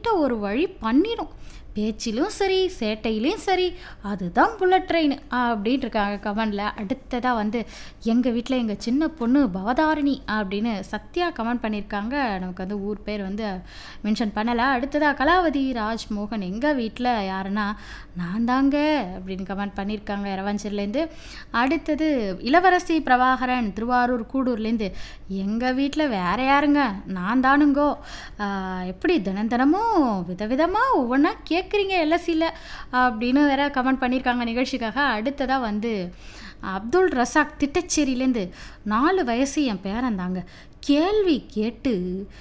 ஒரு வழி பண்ணிடும் பேச்சிலும் சரி சேட்டையிலையும் சரி அதுதான் புல்லட் ட்ரெயின் அப்படின்ட்டு இருக்காங்க கமெண்டில் அடுத்ததாக வந்து எங்கள் வீட்டில் எங்கள் சின்ன பொண்ணு பவதாரிணி அப்படின்னு சத்யா கமெண்ட் பண்ணியிருக்காங்க நமக்கு வந்து ஊர் பேர் வந்து மென்ஷன் பண்ணலை அடுத்ததாக கலாவதி ராஜ்மோகன் எங்கள் வீட்டில் யாருன்னா நான் தாங்க அப்படின்னு கமெண்ட் பண்ணியிருக்காங்க இரவஞ்சூர்லேருந்து அடுத்தது இளவரசி பிரபாகரன் திருவாரூர் கூடூர்லேருந்து எங்கள் வீட்டில் வேற யாருங்க நான் தானுங்கோ ஆஹ், எப்படி தினம் தினமும் விதவிதமாக ஒவ்வொன்றா கேட்குறீங்க எல்எஸ்சியில் அப்படின்னு வேற கமெண்ட் பண்ணியிருக்காங்க நிகழ்ச்சிக்காக அடுத்ததாக வந்து அப்துல் ரசாக் திட்டச்சேரியிலேருந்து நாலு வயசு என் பேரன் தாங்க கேள்வி கேட்டு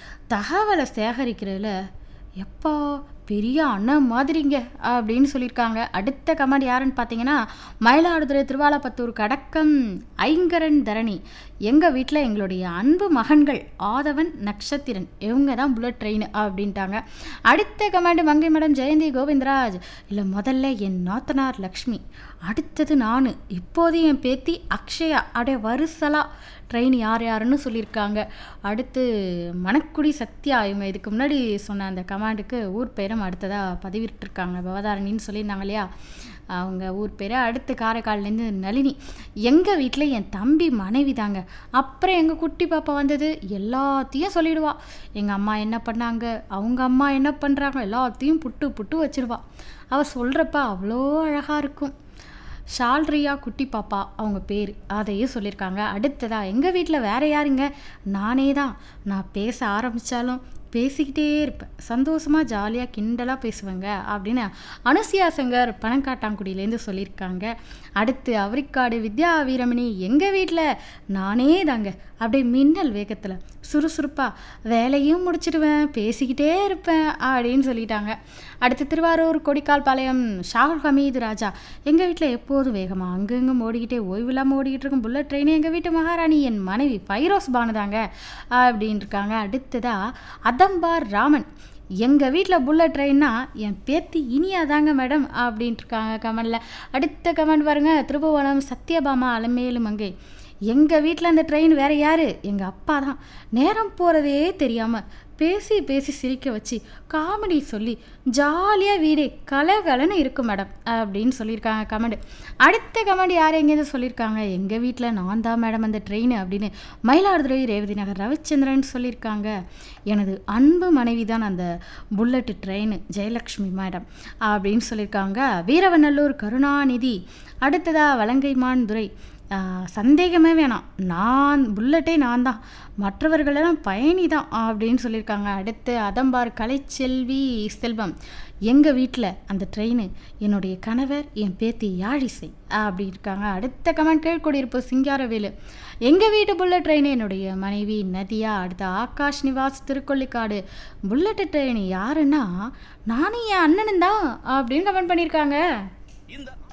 தகவலை சேகரிக்கிறதுல எப்பா பெரிய அண்ணன் மாதிரிங்க அப்படின்னு சொல்லியிருக்காங்க அடுத்த கமெண்ட் யாருன்னு பார்த்தீங்கன்னா மயிலாடுதுறை திருவாலப்பத்தூர் கடக்கம் ஐங்கரன் தரணி எங்கள் வீட்டில் எங்களுடைய அன்பு மகன்கள் ஆதவன் நக்ஷத்திரன் இவங்க தான் புல்லட் ட்ரெயின் அப்படின்ட்டாங்க அடுத்த கமெண்ட் மங்கை மேடம் ஜெயந்தி கோவிந்தராஜ் இல்லை முதல்ல என் நாத்தனார் லக்ஷ்மி அடுத்தது நான் இப்போது என் பேத்தி அக்ஷயா அப்படியே வருசலா ட்ரெயின் யார் யாருன்னு சொல்லியிருக்காங்க அடுத்து மணக்குடி சத்யா இவங்க இதுக்கு முன்னாடி சொன்ன அந்த கமாண்டுக்கு ஊர் பேரும் அடுத்ததாக பதிவிட்டிருக்காங்க பவதாரணின்னு சொல்லியிருந்தாங்க இல்லையா அவங்க ஊர் பேரை அடுத்து காரைக்கால்லேருந்து நளினி எங்கள் வீட்டில் என் தம்பி மனைவி தாங்க அப்புறம் எங்கள் குட்டி பாப்பா வந்தது எல்லாத்தையும் சொல்லிடுவா எங்கள் அம்மா என்ன பண்ணாங்க அவங்க அம்மா என்ன பண்ணுறாங்க எல்லாத்தையும் புட்டு புட்டு வச்சிருவா அவள் சொல்கிறப்ப அவ்வளோ அழகாக இருக்கும் ஷால்ரியா குட்டி பாப்பா அவங்க பேர் அதையும் சொல்லியிருக்காங்க அடுத்ததா எங்கள் வீட்டில் வேற யாருங்க நானே தான் நான் பேச ஆரம்பித்தாலும் பேசிக்கிட்டே இருப்பேன் சந்தோஷமாக ஜாலியாக கிண்டலாக பேசுவேங்க அப்படின்னு அனுசியா சங்கர் பணக்காட்டாங்குடியிலேருந்து சொல்லியிருக்காங்க அடுத்து அவரிக்காடு வித்யா வீரமணி எங்கள் வீட்டில் நானே தாங்க அப்படியே மின்னல் வேகத்தில் சுறுசுறுப்பாக வேலையும் முடிச்சிடுவேன் பேசிக்கிட்டே இருப்பேன் அப்படின்னு சொல்லிட்டாங்க அடுத்து திருவாரூர் கொடிக்கால் பாளையம் ஷாகுல் ஹமீது ராஜா எங்கள் வீட்டில் எப்போதும் வேகமாக அங்கங்கும் ஓடிக்கிட்டே ஓய்வில்லாமல் ஓடிக்கிட்டு இருக்கும் புல்லட் ட்ரெயின் எங்கள் வீட்டு மகாராணி என் மனைவி ஃபைரோஸ் பானுதாங்க அப்படின்னு இருக்காங்க அடுத்ததாக அதம்பார் ராமன் எங்கள் வீட்டில் புல்லட் ட்ரெயின்னா என் பேத்தி இனியா தாங்க மேடம் அப்படின்ட்டு இருக்காங்க கமெண்டில் அடுத்த கமெண்ட் பாருங்க திருபுவனம் சத்யபாமா அலமேலு மங்கை எங்கள் வீட்டில் அந்த ட்ரெயின் வேற யார் எங்கள் அப்பா தான் நேரம் போகிறதே தெரியாமல் பேசி பேசி சிரிக்க வச்சு காமெடி சொல்லி ஜாலியாக வீடே கலகலன்னு இருக்கும் மேடம் அப்படின்னு சொல்லியிருக்காங்க கமெண்ட் அடுத்த கமெண்ட் யார் எங்கேருந்து சொல்லியிருக்காங்க எங்கள் வீட்டில் நான் தான் மேடம் அந்த ட்ரெயின் அப்படின்னு மயிலாடுதுறை ரேவதி நகர் ரவிச்சந்திரன் சொல்லியிருக்காங்க எனது அன்பு மனைவி தான் அந்த புல்லட் ட்ரெயின் ஜெயலக்ஷ்மி மேடம் அப்படின்னு சொல்லியிருக்காங்க வீரவநல்லூர் கருணாநிதி அடுத்ததாக வலங்கைமான் துரை ஆஹ், சந்தேகமே வேணாம் நான் புல்லட்டே நான் தான் மற்றவர்களெல்லாம் பயணி தான் அப்படின்னு சொல்லியிருக்காங்க அடுத்து அதம்பார் கலைச்செல்வி செல்வம் எங்கள் வீட்டில் அந்த ட்ரெயின் என்னுடைய கணவர் என் பேத்தி யாழிசை அப்படி இருக்காங்க அடுத்த கமெண்ட் கீழ்குடியிருப்பு சிங்காரவேலு எங்கள் வீட்டு புல்லட் ட்ரெயின் என்னுடைய மனைவி நதியா அடுத்து ஆகாஷ் நிவாஸ் திருக்கொள்ளிக்காடு புல்லட் ட்ரெயின் யாருன்னா நானும் என் அண்ணனும் தான் அப்படின்னு கமெண்ட் பண்ணியிருக்காங்க இந்த